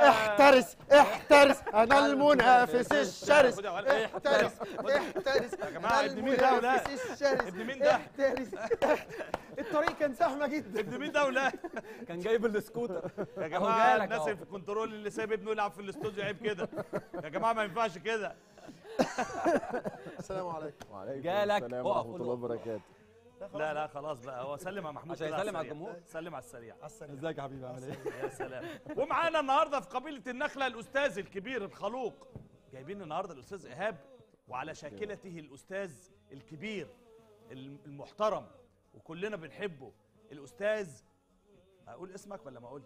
احترس احترس انا المنافس الشرس خد يا ولد. إيه؟ احترس احترس يا جماعة، أنا ابن مين ده يا ولاد؟ المنافس الشرس ابن مين ده؟ احترس الطريق كان زحمه جدا ابن مين ده ولا كان جايب السكوتر يا أهو جماعه جالك الناس أهو. اللي في الكنترول اللي سايب ابنه يلعب في الاستوديو عيب كده يا جماعه ما ينفعش كده السلام عليكم وعليكم جالك. السلام اقف، ورحمه قول الله اقف. وبركاته لا لا خلاص بقى هو سلم على محمود عشان كده يسلم على السريع. الجمهور؟ سلم على السريع ازيك يا حبيبي عامل ايه؟ يا سلام ومعانا النهارده في قبيله النخله الاستاذ الكبير الخلوق جايبين النهارده الاستاذ ايهاب وعلى شاكلته الاستاذ الكبير الم- المحترم وكلنا بنحبه الاستاذ اقول اسمك ولا ما اقولش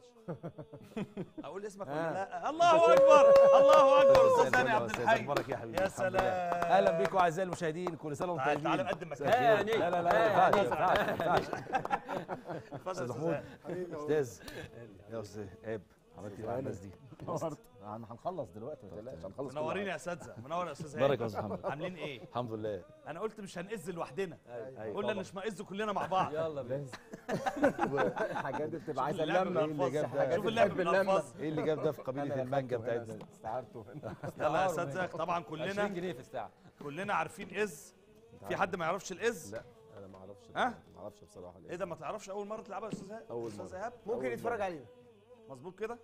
اقول اسمك ولا لا الله اكبر الله اكبر استاذ هاني عبد الحي اخبارك يا حبيبي يا الحمد لله. سلام اهلا بيكم اعزائي المشاهدين كل سنه وانتم تعال طيبين تعال نقدم مساء مكان الخير. هاني. لا لا لا ما هاني. ينفعش ما ينفعش اتفضل استاذ يا محمود أستاذ. استاذ يا استاذ ايهاب عملت ايه مع الناس دي هن- هنخلص دلوقتي ما تقلقش هنخلص كل منورين حاجة. يا اساتذه منور يا استاذ بارك هاني يا استاذ محمد عاملين ايه الحمد لله انا قلت مش هنقز لوحدنا أيوة قلنا طبعاً. مش مقز كلنا مع بعض يلا بينا الحاجات دي بتبقى شوف عايزه اللعب اللمه إيه اللي جاب ده؟ شوف اللعب بتحب اللمة. بالالفاظ ايه اللي جاب ده في قبيله أنا المانجا أخدته هنا، بتاعتنا استعرته هنا يلا يا اساتذه طبعا 20 كلنا جنيه في الساعه كلنا عارفين از في حد ما يعرفش الاز لا انا ما اعرفش ها؟ ما اعرفش بصراحه ايه ده ما تعرفش اول مره تلعبها يا استاذ ايهاب أول استاذ مرة. ايهاب ممكن أول يتفرج مرة. علينا مظبوط كده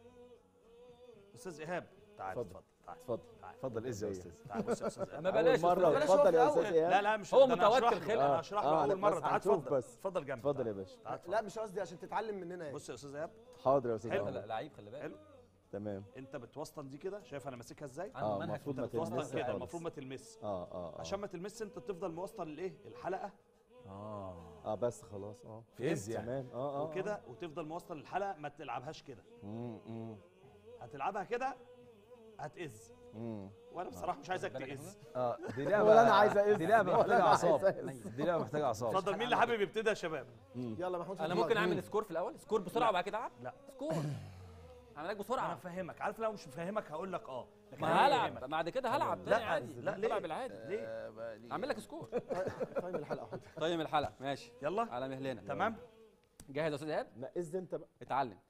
استاذ ايهاب تعال اتفضل. اتفضل تعال اتفضل اتفضل از يا استاذ تعال بص يا استاذ ايهاب ما بلاش اول مره بلاش هو اتفضل في يا الأول. استاذ ايهاب لا لا مش هو ده أنا هشرح متوتر له. خلق. انا هشرح له آه، اول لا، مره بس تعال هنشوف اتفضل بس. اتفضل جنبي اتفضل يا تعال. باشا تعال اتفضل. لا مش قصدي عشان تتعلم مننا يعني بص يا استاذ ايهاب حاضر يا استاذ حلو. لا ايهاب لعيب خلي بالك حلو تمام انت بتوسطن دي كده شايف انا ماسكها ازاي عنده اه منهج المفروض ما بتوسطن تلمسش كده خالص. المفروض ما تلمس اه اه اه عشان ما تلمس انت تفضل موسطن الايه الحلقه اه اه بس خلاص اه في از يعني تمام اه اه وكده وتفضل موسطن الحلقه ما تلعبهاش كده امم امم هتلعبها كده هتئز امم وانا بصراحه مش عايزك بالك يا تئز اه دي لعبه ولا أنا عايز أقز. دي لعبه ولا محتاجه أنا عايز اعصاب أقز. دي لعبه محتاجه اعصاب اتفضل مين اللي حابب يبتدي يا شباب يلا محمود انا اتفضل. ممكن اعمل سكور في الاول سكور بسرعه وبعد كده العب لا. سكور اعمل لك انا بسرعه فاهمك عارف لو مش فاهمك هقول لك اه لكن ما أنا هلعب فاهمك. بعد كده هلعب لا، تاني عادي لا، ليه؟ بلعب العادي ليه اعمل لك سكور طيب الحلقه حاضر. طيب الحلقه ماشي يلا على مهلنا تمام جاهز يا استاذ ايهاب نقز انت بقى اتعلم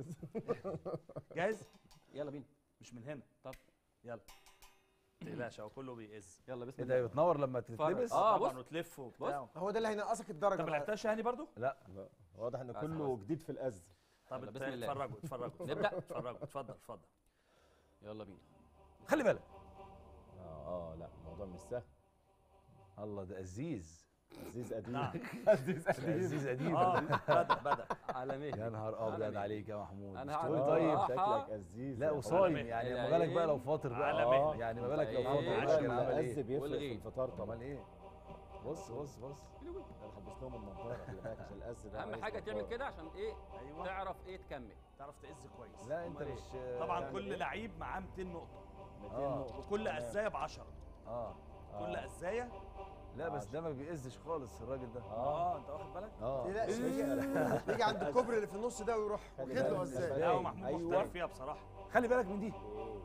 جاهز يلا بينا مش من هنا طب يلا ما تقلقش هو كله بيئز يلا بسم ايه الله ده بتنور لما تتلبس آه، طبعا بص. وتلف وبتاع هو ده اللي هينقصك الدرجه انت ما بقى. لعبتهاش يعني برضو لا لا واضح ان بس كله خلاص. جديد في الأز طب يلا، ات- بسم الله. اتفرجوا اتفرجوا نبدأ؟ اتفرجوا اتفضل اتفضل يلا بينا خلي بالك اه اه لا الموضوع مش سهل الله ده عزيز عزيز قديم نعم عزيز عزيز قديم اه بدا بدا على مهلي يا نهار على ابيض مين؟ عليك يا محمود أنا مش هعمل تقول آه. طيب آه. شكلك عزيز لا يا وصايم مهلي. يعني ما بالك بقى لو فاطر بقى على آه، مهلي. يعني ما بالك لو والله فاطر إيه. بقى عشان كان عمل الأز ايه بيفرق في والغيب. الفطار طبعا امال ايه بص بص بص انا حبست لهم النضاره خلي بالك عشان الأز ده اهم عايز حاجه تعمل نضارة. كده عشان ايه ايوه تعرف ايه تكمل تعرف تئز كويس لا انت أمال مش طبعا يعني كل لعيب معاه 200 نقطه 200 آه. نقطة. كل تمام. قزايه ب 10 اه كل آه. قزايه لا بس ده ما بيأزش خالص الراجل ده اه انت واخد بالك اه لا يجي يجي عند الكوبري اللي في النص ده ويروح خلي واخد له بالك. ازاي لا هو محمود أيوة. محترف فيها بصراحه خلي بالك من دي إيه.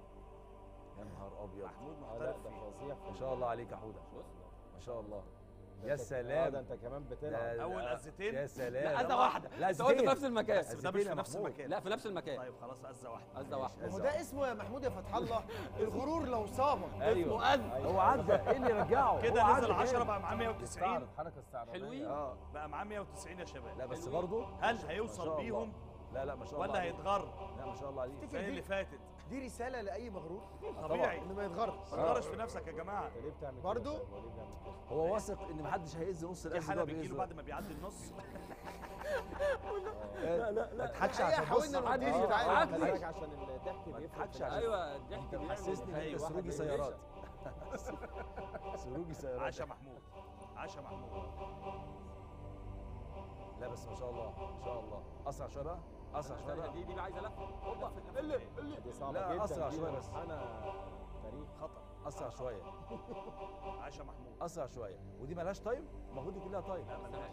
يا نهار ابيض محمود آه، لا محترف ده فيها فظيع ما شاء الله عليك يا حوده بص ما شاء الله ده يا أنت- سلام. اه ده انت كمان بتلعب لا، أول لا، قزتين؟ يا سلام لا قزه واحده لا انت قلت في زيتين. نفس المكان بس ده مش في يا نفس محمود. المكان لا في نفس المكان طيب خلاص قزه واحده قزه واحده ما هو ده اسمه يا محمود يا فتح الله الغرور لو صابك ايوه هو عدى ايه اللي رجعه كده هو نزل عدى 10 تاني. بقى معاه 190 استعرض حركه استعراضيه حلوين. اه بقى معاه 190 يا شباب لا بس حلوين. برضه هل ما هيوصل شاء الله. بيهم لا لا ما شاء الله ولا عليك. هيتغر لا ما شاء الله عليك تفتكر زي دي- اللي فاتت دي رساله لاي مغرور طبيعي انه ما يتغرش ما تغرش في نفسك يا جماعه انت ليه بتعمل كده برضو؟ طيب؟ هو ليه بيعمل كده؟ هو واثق ان محدش هيهز نص في الأز حاله ده بتجيله بيهزه بعد ما بيعدي النص لا لا ما تضحكش الحقيقة عشان حاولنا بص نوديه آه، يتعالج. آه، خلي بالك عشان الضحك ما بيفرق تضحكش في عشان ايوه الضحك بيعمل حسسني ان أيوة، انت واحد سروجي بيهزر. سيارات سروجي سيارات عاشا محمود عاشا محمود لا بس ما شاء الله ما شاء الله اسرع شويه بقى اسرع شويه بقى دي دي عايزه لفه هوبا اللي اللي دي صعبه لا، جدا أسرع دي شوية بس. منحنى تاريخ خطر اسرع شويه عاشا محمود اسرع شويه ودي مالهاش تايم المفروض يكون لها تايم لا ملهاش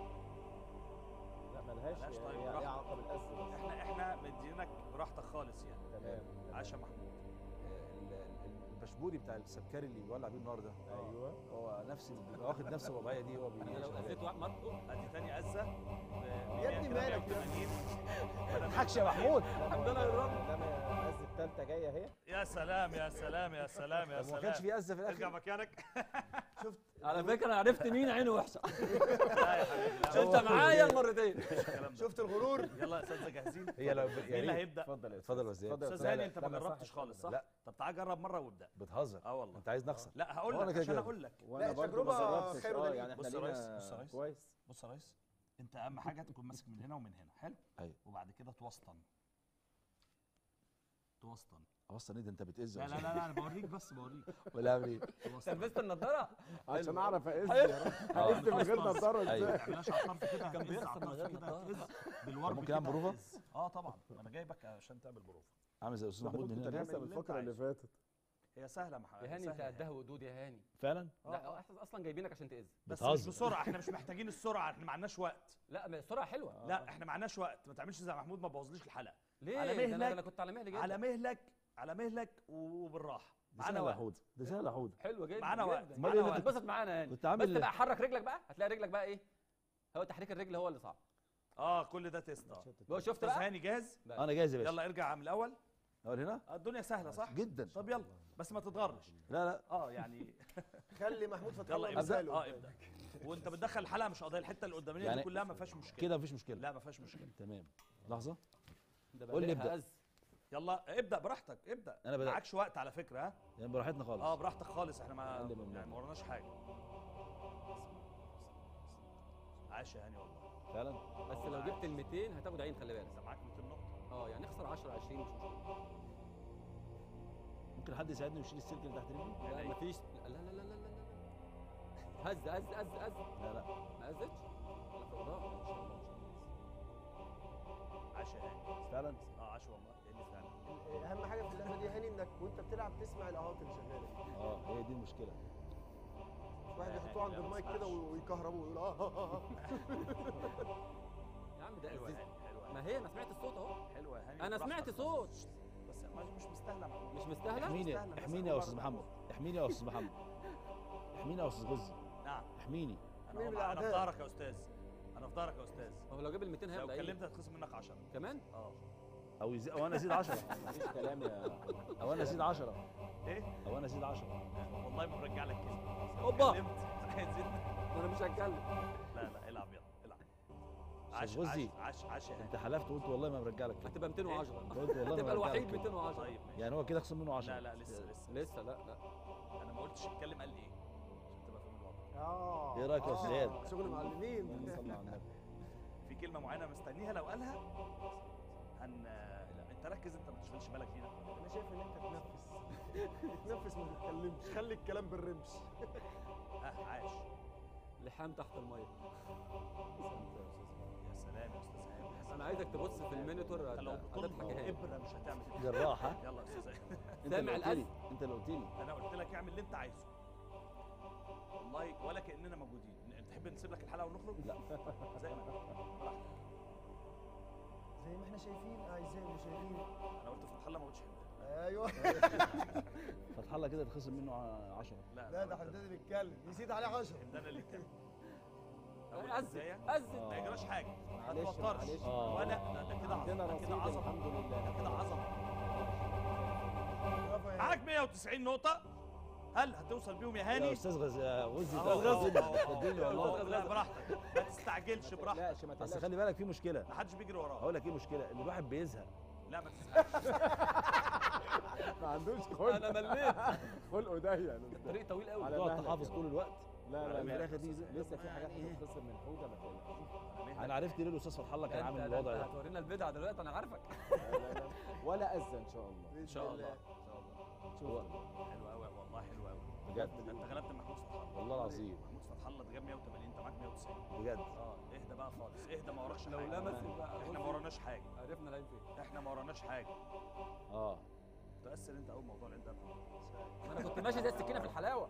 لا ملهاش ملهاش هي- طيب، هي براحتك. ليها علاقه بالأز بس احنا احنا مدينك براحتك خالص يعني تمام عاشا محمود ال- ال- البشبوري بتاع السكري اللي بيولع بيه النار ده ايوه هو نفس بيبقى واخد نفس الوضعيه دي هو انا لو قسيت بيشتغل واحد مرة ادي تاني قزه يا ابني مالك يا ما تضحكش يا محمود الحمد لله يا رب ده ما- الثالثه جايه اهي يا سلام يا سلام يا سلام يا طب ما كانش سلام في ازه في ارجع الاخر مكانك على فكره انا عرفت مين عينه وحشه لا يا حبيبي لا، انت هو معايا المرتين الكلام ده. شفت الغرور يلا يا اساتذه جاهزين هي لو مين اللي هيبدا اتفضل يا اتفضل يا استاذ اتفضل. استاذ لا، هاني لا، انت لا، ما لا، جربتش صح، خالص صح لا. طب تعال جرب مره وابدا بتهزر اه والله انت عايز نخسر لا هقول وأنا لك كده عشان كده. اقول لك وانا لا، برضه التجربة ما جربتش خير اه دليل. يعني احنا بص يا ريس، لينا بص يا ريس. كويس بص يا ريس انت اهم حاجه تكون ماسك من هنا ومن هنا حلو ايوه وبعد كده توسطن توسطن اصلا ايه ده انت بتأذ لا لا لا, لا انا بوريك بس بوريك ولا اعمل ايه توسطن لبست النضاره عشان اعرف اقيس آه. هقيس من غير أصلاً. نضاره أيوة. ما ازاي تعملهاش على الطرف كده كان هتهز بيرسم على من الطرف غير كده نضارة. هتهز بالورب ممكن أعمل كده بروفة؟ هتهز. اه طبعا انا جايبك عشان تعمل بروفه عامل زي الاستاذ محمود من كنت هنا لسه اللي الفقره أنت اللي فاتت هي سهله مح... يا هاني انت سهلة قدها وقدود يا هاني فعلا لا احنا اصلا جايبينك عشان تقز بس مش بتهزر. بسرعه احنا مش محتاجين السرعه احنا ما عندناش وقت لا ما السرعه حلوه لا احنا ما عندناش وقت ما تعملش زي محمود ما بوظليش الحلقه ليه على ده أنا- ده مهلك- انا كنت على مهلي جدا على مهلك على مهلك وبالراحه ده معانا سهل يا وقت حوده ده سهل يا حوده حلو جدا معانا وقت. جدا. معانا معانا وقت. هتتبسط معانا يعني كنت عامل بس بقى حرك رجلك بقى هتلاقي رجلك بقى ايه هو تحريك الرجل هو اللي صعب اه كل ده تيست اه هو شفت استاذ بقى هاني جاهز انا جاهز يا باشا يلا ارجع من الاول اقول هنا آه، الدنيا سهله صح جدا طب يلا بس ما تتغرش لا لا اه يعني خلي محمود فتح يلا الله ابدا مثاله اه ابدا وانت بتدخل الحلقه مش قضيه الحته اللي قدامنا يعني دي كلها ما فيهاش مشكله كده مفيش مشكله لا ما فيهاش مشكله تمام لحظه ده قول لي بادئها ابدأ. أز. يلا ابدا براحتك ابدا أنا بدأت. معكش وقت على فكره ها يعني براحتنا خالص اه براحتك خالص احنا ما أقل من يعني ما وراناش حاجه عاش يا هاني والله فعلا بس لو جبت ال 200 هتاخد عين خلي بالك انت معاك 200 نقطه اه يعني اخسر 10 20 مش مشكله ممكن حد يساعدني ويشيل السلك اللي تحت رجلي لا مفيش لا لا لا لا لا لا هز هز هز هز لا لا ما هزتش لا فوضى ان شاء الله عاش يا هاني فعلا اه عاش والله ايه اللي فعلا اهم حاجه في اللعبه دي يا هاني انك وانت بتلعب تسمع الاهات اللي شغاله اه هي دي المشكله واحد يحطوه عند لا، ما المايك كده تسمعش. ويكهربوه ويقول اه اه اه يا عم ده حلوه يا أزيز. هاني حلوه يا ما هاني هي انا سمعت الصوت اهو حلوه يا هاني انا براحتك سمعت خالص. صوت بس ما- مش مستاهله محمود. مش مستاهله احميني مستاهلة، الناس احميني أول يا مرة استاذ تاخد. محمد احميني يا استاذ محمد احميني يا استاذ غزي نعم احميني انا مين هو- انا في الأعداء؟ ظهرك يا استاذ انا في ظهرك يا استاذ هو لو جاب ال 200 لو هياخد عين كلمت هتخصم منك 10 كمان اه او يزيد او انا ازيد 10 مفيش كلام يا او انا ازيد 10 ايه او انا ازيد 10 والله ما برجع لك كلمه لو أوبا. كلمت هيزيد انا مش هتكلم لا لا العب يلا العب عاش أستاذ غزي. عاش عاش عاش يا انت هاني حلفت وقلت والله ما برجع لك كده هتبقى 210 قلت والله ما هتبقى برجع الوحيد لك كده. 210 طيب ماشي يعني هو كده خصم منه 10 لا لا لسه لسه لسه لا لا انا ما قلتش الكلم قال ايه عشان تبقى فاهم الوضع اه إيه رأيك يا أستاذ إياد؟ آه، شغل معلمين اللهم صل على النبي في كلمه معينه مستنيها لو قالها هن لا انت ركز انت ما تشغلش بالك فينا انا شايف ان انت تنفس تنفس ما تتكلمش خلي الكلام بالرمش ها عاش لحام تحت الميه يا سلام يا استاذ هاني انا عايزك تبص في المينيتور انت لو هتضحك بتلقط يا هاني ابره مش هتعمل كده جراح ها يلا يا استاذ هاني انت اللي سامع قلت لي الأذى؟ انت اللي قلت لي انا قلت لك اعمل اللي انت عايزه والله ولا كاننا موجودين تحب نسيب لك الحلقه ونخرج لا زي ما أنا. براحتك. زي ما احنا شايفين اعزائي المشاهدين انا قلت فتح الله ما قلتش حمدان ايوه فتح الله كده يتخصم منه 10 لا لا ده حمدان اللي بيتكلم يزيد عليه 10 حمدان اللي كان أول أزل إزاي؟ أزل ما يجراش حاجه ما معلش، توترش معلش. آه. ولا ده ده كده عندنا عظمه ده كده رصيد عظمه الحمد لله ده كده عظمه برافو يا معاك 190 نقطه هل هتوصل بيهم يا يا هاني استاذ غزي غزي أهو، انت أهو، غزي أهو، أهو. تديني والله لا براحتك ما تستعجلش ما براحتك تقلقش ما بس تقلقش خلي بالك في مشكله ما حدش بيجري وراه هقول لك ايه مشكله ان الواحد بيزهق لا ما تسالش ما عندوش خلق انا مليت خلقه ضيق الطريق طويل قوي على تقعد مهلك تحافظ كده. طول الوقت لا لا في لا الاخر دي لسه في حاجات هتتخصم من حوده ما تقلقش انا عرفت ليه الاستاذ فتح الله كان انت عامل ده الوضع انت ده هتورينا البدعه دلوقتي انا عارفك لا لا لا ولا اذى ان شاء الله ان شاء الله هو حلو قوي والله حلو قوي بجد انت غلبت محمود فتح الله والله العظيم محمود فتح الله ده جاب 180 انت معاك 190 بجد اه اهدى بقى خالص اهدى ما وراكش لو حاجه لمس يبقى احنا ما وراناش حاجه عرفنا العين فين احنا ما وراناش حاجه اه تأثر انت اول موضوع العين ده ما انا كنت ماشي زي السكينه في الحلاوه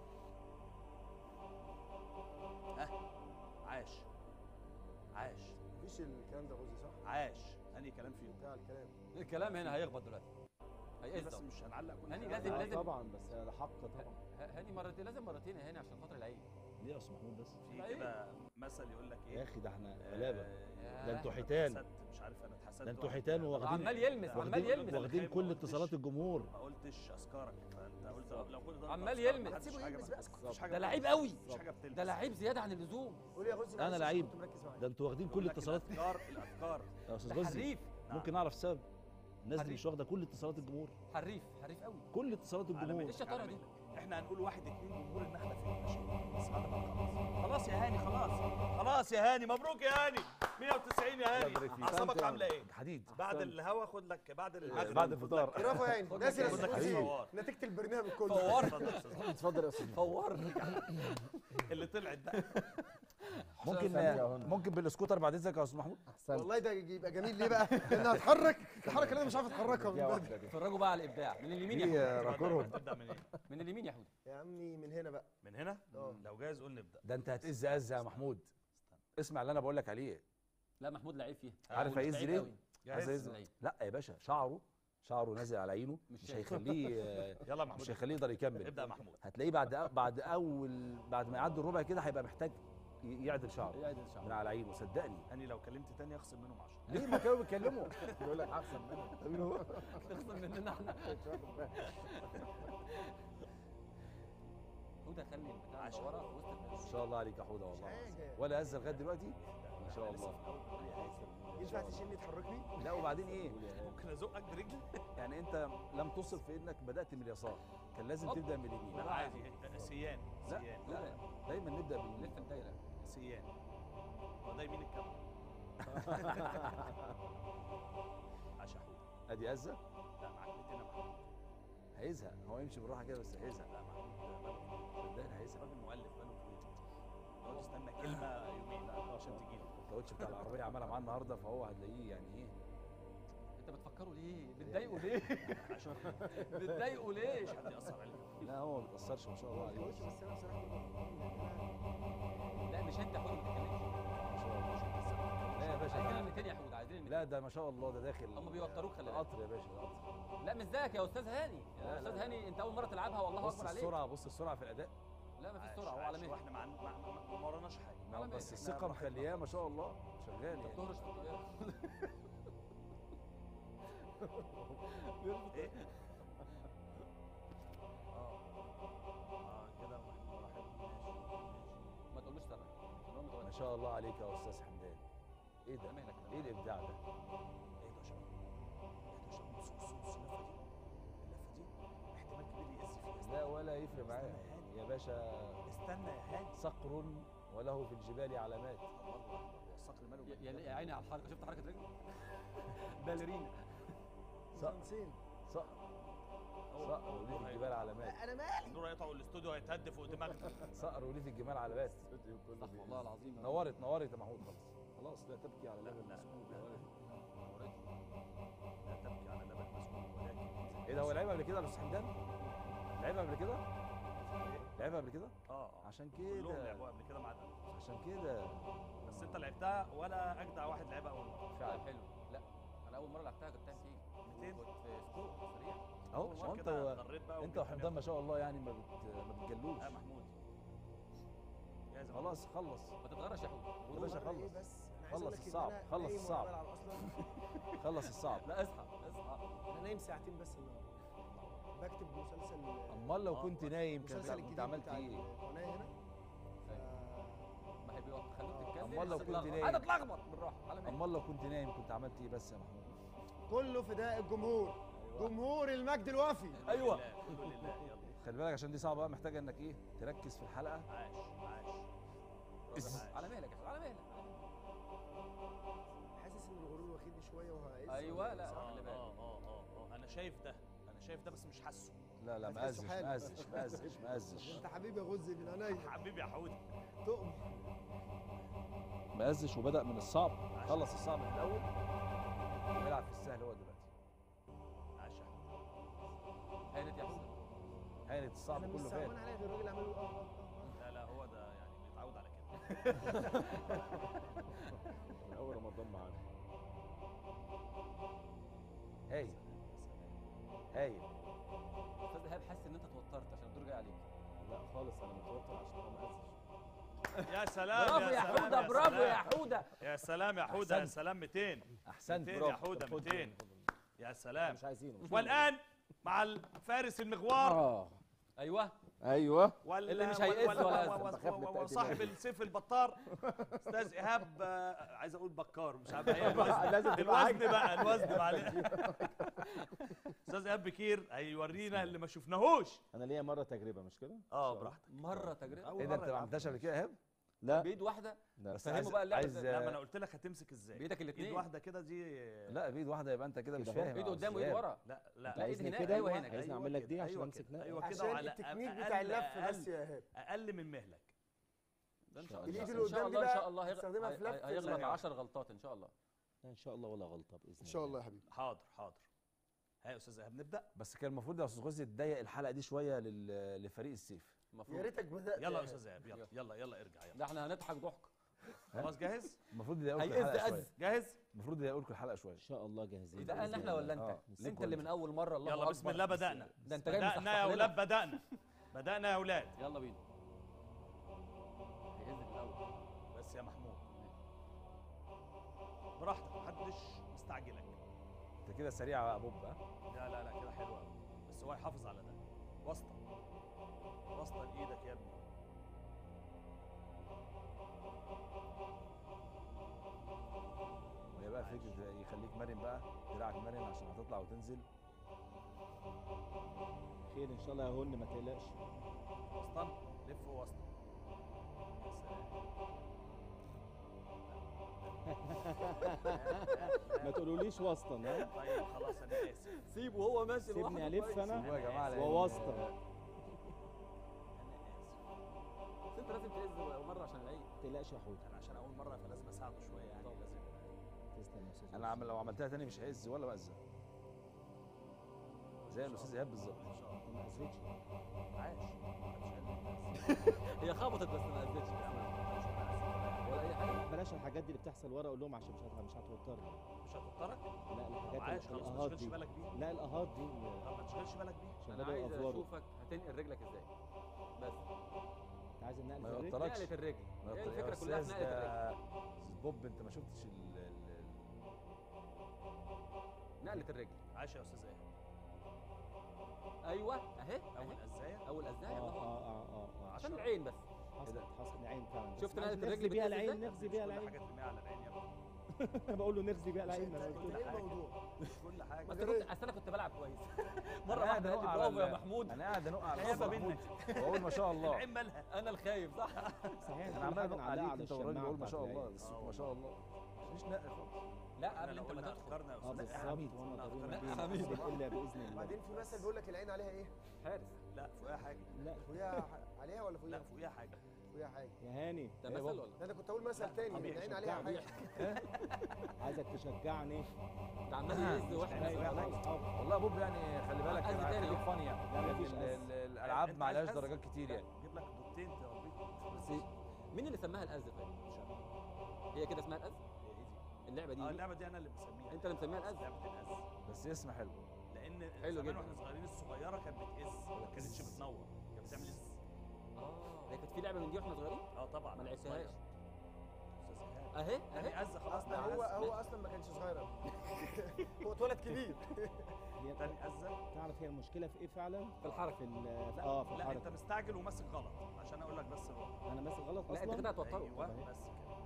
ها عاش عاش مفيش الكلام ده غزي صح؟ عاش انهي كلام فيه بتاع الكلام الكلام هنا هيخبط دلوقتي بس هيقز مش هنعلق كل هاني حاجة. لازم- آه لازم- طبعا بس ده حق طبعا هاني مرتين لازم مرتين يا هاني عشان خاطر العين ليه يا استاذ محمود بس في كده مثل يقول لك يا ايه اخي ده احنا غلابه آه، ده انتوا ياه. حيتان ست مش عارف انا اتحسدت ده انتوا واحد. حيتان واخدين عمال يلمس عمال واخدين يلمس واخدين كل ما قلتش- اتصالات الجمهور ما قلتش اذكارك فانت قلت لو كل ده عمال أذكار، يلمس. محدش سيبه حاجة يلمس بقى. بقى، اسكت. مفيش حاجة ده بتلمس. لعيب قوي مفيش حاجه بتلمس ده لعيب زياده عن اللزوم قول يا غزي انا معلش، لعيب كنت مركز معاك. ده انتوا واخدين بقول كل لك اتصالات الافكار الافكار يا استاذ ده غزي حريف ممكن اعرف السبب الناس دي حريف. مش واخده كل اتصالات الجمهور حريف حريف قوي كل اتصالات على الجمهور مهلك، إيش الشطارة على دي؟ مهلك. احنا هنقول واحد اتنين جمهور النخله فين ماشي بس بعد ما نخلص خلاص يا هاني خلاص خلاص يا هاني مبروك يا هاني 190 يا هاني يبارك فيك. اعصابك أحسنت يا عامله ايه حديد بعد الهوا خد لك بعد المغرب بعد الفطار برافو يا عيني ناسي يا خد لك أستاذ غزي. فوار نتيجه البرنامج كله فور اتفضل يا أستاذ. اتفضل يا استاذ فورني اللي طلعت بقى ممكن ثانية يا هنا. ممكن بالسكوتر بعد اذنك يا استاذ محمود احسنت والله ده يبقى جميل ليه بقى؟ لان هتحرك الحركه اللي انا مش عارف اتحركها من يا بدري واحده دي اتفرجوا بقى على الابداع من اليمين يا في حوده راكورهم تبدا من ايه من اليمين يا حوده يا عمي من هنا بقى من هنا اه لو جايز قول نبدا ده انت هتقز قز يا محمود اسمع اللي انا بقول لك عليه لا محمود لعيب فيها عارف محمود هيز لعيب ليه؟ قوي. عايز جاهز يز- لعيب. لا يا باشا شعره شعره نازل على عينه مش مش شايف. هيخليه آه، يلا يا مش محمود هيخليه يقدر يكمل ابدا يا محمود هتلاقيه بعد أ- بعد اول بعد ما يعدي الربع كده هيبقى محتاج ي- يعدل شعره يعدل من شعره على عينه صدقني هاني لو كلمت تاني اخصم منهم 10 ليه ما كانوا بيتكلموا بيقول لك احسن منك تخصم مننا احنا مش واخد بالك. حوده خلي البتاع عشان. ورا في وسط ما الناس شاء الله عليك يا حوده والله حاجة. ولا هزه لغايه دلوقتي ما شاء الله ينفع تشيلني تحركني؟ لا وبعدين ايه ممكن ازقك برجلي يعني انت لم تصف في انك بدات من اليسار كان لازم هوب. تبدا من اليمين لا عادي سيان لا سيان لا دايما نبدا باليمين لف الدايره سيان هو ده يمين الكاميرا عشا حود ادي هزه لا معاك 200 يا محمود هيزهق هو يمشي بالراحه كده بس هيزهق لا محمود صدقني هيزهق راجل مؤلف بقاله طويل يقعد يستنى كلمه يومين عشان تجي له الكاوتش بتاع العربيه عملها معاه النهارده فهو هتلاقيه يعني ايه انت بتفكروا ليه بتضايقوا ليه بتضايقوا ليه حد ياثر عليك لا هو ما بيتاثرش ما شاء الله عليه بس انا بصراحه لا مش انت يا حوده ما تتكلمش ما شاء الله لا يا عايزين باشا ال 200 يا حوده عايزين ال 200 لا ده ما شاء الله ده داخل هم بيوتروك خلي ده بالك قطر يا باشا ده قطر لا مش زيك يا استاذ هاني لا، يا لا، استاذ لا. هاني انت اول مره تلعبها والله بص اكبر عليك السرعه بص السرعه في الاداء لا ما فيش عاش- سرعه هو عاش، على مهلك واحنا مع مع- مع- ما وراناش حاجه ما على بس مهلك. الثقه مخلياه ما شاء الله شغال انت يعني بتهرش في الطريق. ايه اه اه كده واحد واحد ماشي ما تقولوش سرع عشان هو ما متوتر شاء الله عليك يا استاذ حمدان ايه ده على مهلك. ايه الابداع ده ايه ده يا شباب ايه ده يا شباب بص بص بص اللفه دي اللفه دي احتمال كبير يأذي فيها لا ولا يفرق معاه يا باشا استنى يا هاني صقر وله في الجبال علامات الله الصقر ماله يا- يا يا عيني على الحركه شفت حركه رجله باليرينا صقر فرنسين صقر صقر وليه في الجبال علامات انا مالي النور هيقطع والاستوديو هيتهد فوق دماغنا صقر وليه في الجمال علامات صح والله العظيم نورت نورت يا محمود خلاص خلاص لا تبكي على لا لبن لا مسكوب لا نورت. لا تبكي على لبن مسكوب ولكن ايه ده هو لعبها قبل كده يا استاذ حمدان لعبها قبل كده لعبها قبل كده اه اه عشان كلهم كده لعبوها قبل كده مع ده عشان كده بس انت لعبتها ولا اجدع واحد لعبها اول مره فعلا حلو لا انا اول مره لعبتها كنت بتعمل ايه 200 كنت في سكور سريع اهو أول ما مرة هو انت كده و... اضطريت بقى انت وجبت وحمدان ما شاء الله يعني ما بت... ما بتجلوش اه محمود جاهز يا محمود؟ خلاص خلص ما تتغيرش يا حوده يا باشا مرة إيه خلص بس انا عايز خلص أقول لك إن الصعب، أنا خلص نايم الصعب. وأنا بلعب اصلا خلص الصعب لا اصحى اصحى انا نايم ساعتين بس النهارده بكتب مسلسل امال لو آه. كنت نايم كان المسلسل كنت الجديد عملت بتاع ايه القناه هنا ما هي بيخلوك تتكلم أمال لو بس كنت تتلخبط. نايم؟ انا اتلخبط بالراحه على مهلك امال لو كنت نايم كنت عملت ايه بس يا محمود كله فداء الجمهور جمهور المجد الوفي ايوه الحمد لله يلا خلي بالك عشان دي صعبه بقى محتاجه انك ايه تركز في الحلقه عاش عاش عاش. على مهلك يا حوده على مهلك حاسس ان الغرور واخدني شويه وهقيس ايوه لا اه خلي بالك اه اه اه اه انا شايف ده انا شايف ده بس مش حاسه لا لا هتحسه مأزش حالي. مأزش مأزش مأزش انت حبيبي يا غزي من عينيا حبيبي يا حودي تؤمر مأزش وبدأ من الصعب خلص الصعب في الأول ويلعب في السهل هو دلوقتي عاش يا حودي هانت يا حوده هانت الصعب انا مش كله فات صعبان عليا غير الراجل عمال يقول اه اه اه لا لا هو ده يعني بيتعود على كده من اول رمضان معانا هايل هايل استاذ ايهاب حاسس ان انت اتوترت عشان الدور جاي عليك لا خالص انا متوتر عشان هو مأزش يا سلام برافو يا سلام، حوده برافو سلام. يا حوده يا سلام يا حوده يا أحسنت. سلام 200 احسنت 200 يا حوده 200 يا سلام مش عايزينه مش والان مع الفارس المغوار اه ايوه ايوه وال اللي مش هيئز وال- ولا وال- يأذن. وال- بخاف من التقديمات. وصاحب السيف البطار استاذ ايهاب آه، عايز اقول بكار مش عارف ايه الوزن لازم تبقى الوزن عاجبك. بقى الوزن معلش استاذ ايهاب بكير هيورينا اللي ما شفناهوش انا ليا مره تجربه مش كده اه براحتك مره تجربه ايه ده انت ما عملتهاش قبل كده يا ايهاب؟ لا بايد واحده لا بس فهموا عايز بقى اللعبة عايز ازاي. لا ما انا قلت لك هتمسك ازاي بايدك ايد الاثنين واحده كده دي لا بايد واحده يبقى انت كده مش كده فاهم ايد يا قدام أستاذ وايد إيهاب. ورا لا لا لا، إيد عايزني هناك، كده أيوة هنا. عايزني اعمل لك دي عشان أيوة امسك كده، نفسي ايوه كده عشان وعلى التكنيك أقل- بتاع اللف أقل- بس يا ايهاب اقل من مهلك ده ان شاء الإيد الله اللي ان شاء قدام دي الله ان بقى شاء الله تستخدمها في هيغ- لف هيغلط ال- 10 غلطات ان شاء الله لا ان شاء الله ولا غلطه باذن ان شاء الله يا حبيبي حاضر حاضر ها يا استاذ ايهاب نبدا بس كان المفروض يا استاذ غزي تضيق الحلقه دي شويه لل- لفريق السيف يا المفروض ريتك بدات يلا يا إيهاب. استاذ ايهاب يلا يلا يلا ارجع يلا ده احنا هنضحك ضحك خلاص جاهز المفروض يضيقوا لكم هيئز الحلقه شويه أز جاهز المفروض يضيقوا لكم الحلقه شويه ان شاء الله جاهزين ده بإذن انا احنا ولا الله. آه، انت؟ ليك انت اللي وأنت. من اول مره الله يلا بسم أكبر. الله بدانا ده انت جاي بدانا مصحصح يا لنا. اولاد بدانا بدانا يا اولاد يلا بينا هيهزك الاول بس يا محمود براحتك محدش مستعجلك انت كده سريع يا بوب ها لا لا لا كده حلو قوي بس هو يحافظ على ده واسطه واسطه لايدك يا ابني وهي بقى فكره يخليك مرن بقى دراعك مرن عشان هتطلع وتنزل خير ان شاء الله يا هن ما تقلقش وسطا لف وسطا ما تقولوليش وسطا ها طيب خلاص انا اسف سيبه هو ماشي سيبني لوحده الف كويس. انا سيبوه يا جماعه لأن- ووسطا انا اسف بس انت لازم تهز مره عشان العيد ما تقلقش يا حوده انا عشان اول مره فلازم اساعده شويه يعني طبعا. لازم تسلم يا استاذ انا عمل لو عملتها تاني مش هيهز ولا مأذن زي الاستاذ ايهاب بالظبط ان شاء الله ما اذيتش عاش هي خبطت بس ما هزتش ولا اي حاجه بلاش الحاجات دي اللي بتحصل ورا قول لهم عشان مش هت- مش هتوترني مش هتضطرك لا الحاجات عاش اللي- خلاص ما الاهات تشغلش دي بالك بيها لا الاهات دي طب ما تشغلش بالك بيها عشان انا بدأوا عايز يأفوروا. اشوفك هتنقل رجلك ازاي بس انت عايز النقل ما في الرجل؟ يوتركش نقلة الرجل ما هي يوتر- يا الفكره كلها في أستاذ نقلة الرجل ده- أستاذ بوب انت ما شفتش ال ال- نقلة الرجل عاش يا استاذ ايهاب ايوه اهي اول اهي ازايه اول اه ازاي اه الله اه اه اه عشان العين بس حصل حصل العين فعلا شفت بس عايز نقلة الرجل نغزي بيها بتنزل العين ازاي؟ نغزي بيها كل العين حاجه ترميها على العين يا ابني انا بقول له نغزي بيها العين ما انا انت قلت ايه له الموضوع كل حاجه بس كنت اصل انا كنت بلعب كويس مره أنا قاعد واحده أنق قال لي على برافو يا ال- محمود انا قاعد انق على عيبة محمود منك. واقول ما شاء الله العين مالها انا الخايف صح صحيح انا كل عمال حاجة انق نعلقها عليك على انت والراجل الشماعة بقول ما بتاعت شاء الله العين. بس آه ما شاء الله مفيش نق خالص لا احنا قبل لو انت ما قلنا تدخل افكارنا يا اه استاذ بالظبط حميد وانا قلنا ضروري أفكارنا. حميد. الا باذن الله وبعدين في مثل بيقول لك العين عليها ايه؟ حارس لا فوقيها حاجه لا فوقيها ح- عليها ولا لا فوقيها؟ فوقيها حاجه فوقيها حاجه يا هاني ده إيه مثل بابا؟ ولا ده انا كنت اقول مثل تاني قبيح. العين عليها حاجه عايزك تشجعني ده عمال يهز واحنا ايوه صغيرين. انا اصحابي والله يا بوب يعني خلي بالك قصدي انا تاني خليك أهو. فاني يعني لا، لأن مفيش ال- قصد. ال- الالعاب أنت ما عايز عليهاش قصد؟ درجات كتير يعني جيب لك دوبتين تربيهم بس مين اللي سماها الأز طيب؟ هي كده اسمها الأز؟ اللعبة دي اه اللعبه دي انا اللي مسميها انت اللي مسميها الأز؟ لعبه الاز بس اسم حلو لان حلو زمان جدا. واحنا صغيرين الصغيره كانت بتقز ما كانتش بتنور كانت بتعمل از اه هي كانت في لعبة من دي واحنا صغيرين؟ اه طبعا ما أنا لعبتهاش. صغير. استاذ ايهاب اهي يعني اهي از خلاص اصلا تاني هو أز. هو اصلا ما كانش صغير أوي. هو اتولد كبير هي تاني ازه تعرف هي المشكله في ايه فعلا في الحركة في ال- لا اه في لا انت الحركه مستعجل وماسك غلط عشان اقول لك بس الوضع انا ماسك غلط لا انت كده اصلا هتوتره ايوه طبعا. بس كده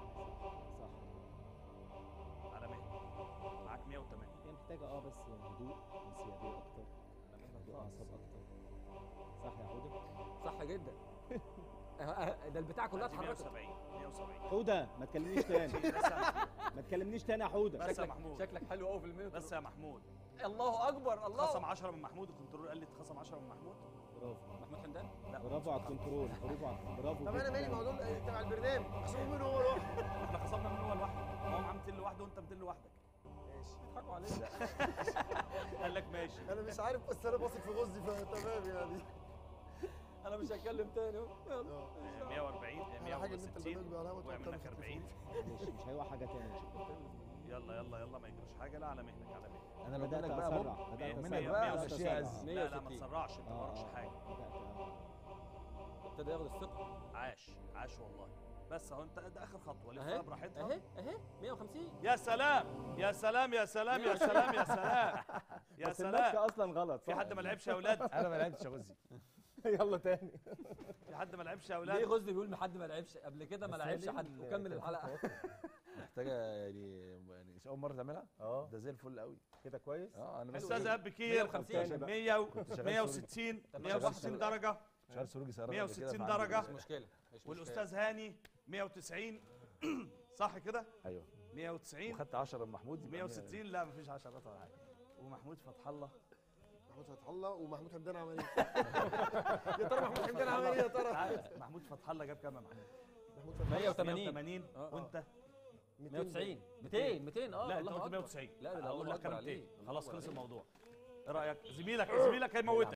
صح على 100 معاك 108 هي محتاجه اه بس هدوء انسيابيه اكتر هدوء اعصاب اكتر صح يا حوده صح جدا اه، اه، ده البتاع كلها دي اتحركت 170 170 حوده ما تكلمنيش تاني بس يا محمود ما تكلمنيش تاني يا حوده بس يا شكلك محمود شكلك حلو قوي في المينت بس يا محمود الله اكبر الله خصم 10 من محمود الكنترول قال لي اتخصم 10 من محمود برافو محمود حمدان لا برافو على الكنترول برافو على برافو طب انا مالي جداً. موضوع ال- تبع البرنامج خصموا منه هو لوحده احنا خصمنا منه هو لوحده هو معاه 200 لوحده وانت 200 لوحدك ماشي بيضحكوا عليك قال لك ماشي انا مش عارف بس انا باثق في غزي فتمام يعني انا مش هتكلم تاني اهو. يلا. آه، 140 آه، على حاجه ان انت 160 البرنامج بيعلمها وقع منك 40 مش مش هيوقع حاجه تاني يلا يلا يلا ما يجراش حاجه لا على مهلك على مهلك انا لو بدات منك بقى بوب اسرع بدات منك اسرع بقى بدأت مشيها أسرع. أز. لا لا ما 160. تسرعش انت ما آه، وراكش آه، حاجه بدأت، آه. ابتدى ياخد الثقه عاش عاش والله بس اهو انت ده اخر خطوه اهي لفها براحتها اهي اهي 150 يا سلام يا سلام يا سلام يا سلام يا سلام يا بس المسكه سلام اصلا غلط في صح؟ حد ما لعبش يا اولاد انا ما لعبتش يا غزي يلا تاني في حد ما لعبش يا ليه اولاد غزي بيقول ما حد ما لعبش قبل كده ما بس هي لعبش ليه حد ال- وكمل الحلقه محتاجه يعني يعني مش اول مره تعملها اه ده زي الفل قوي كده كويس اه انا بس استاذ ايهاب بكير 150 100 و- شغال 160 طب 160 درجه مش عارف سروجي سيارات 160 درجة. مش مشكله مش مشكله والاستاذ هاني 190 صح كده ايوه 190 وخدت 10 من محمود يبقى 160 لا مفيش عشرات ولا حاجه ومحمود فتح الله محمود فتح الله ومحمود حمدان عمل ايه؟ يا ترى محمود حمدان عمل ايه يا ترى؟ تعال، محمود فتح الله جاب كام يا محمود محمود فتح الله 180 180 آه، آه. وانت 190 200 200 اه لا انت الله قلت أكبر. 190 لا ده اقول الله لك اكبر كام عليه 200 خلاص الله خلص أكبر الموضوع ايه رايك زميلك زميلك هيموتك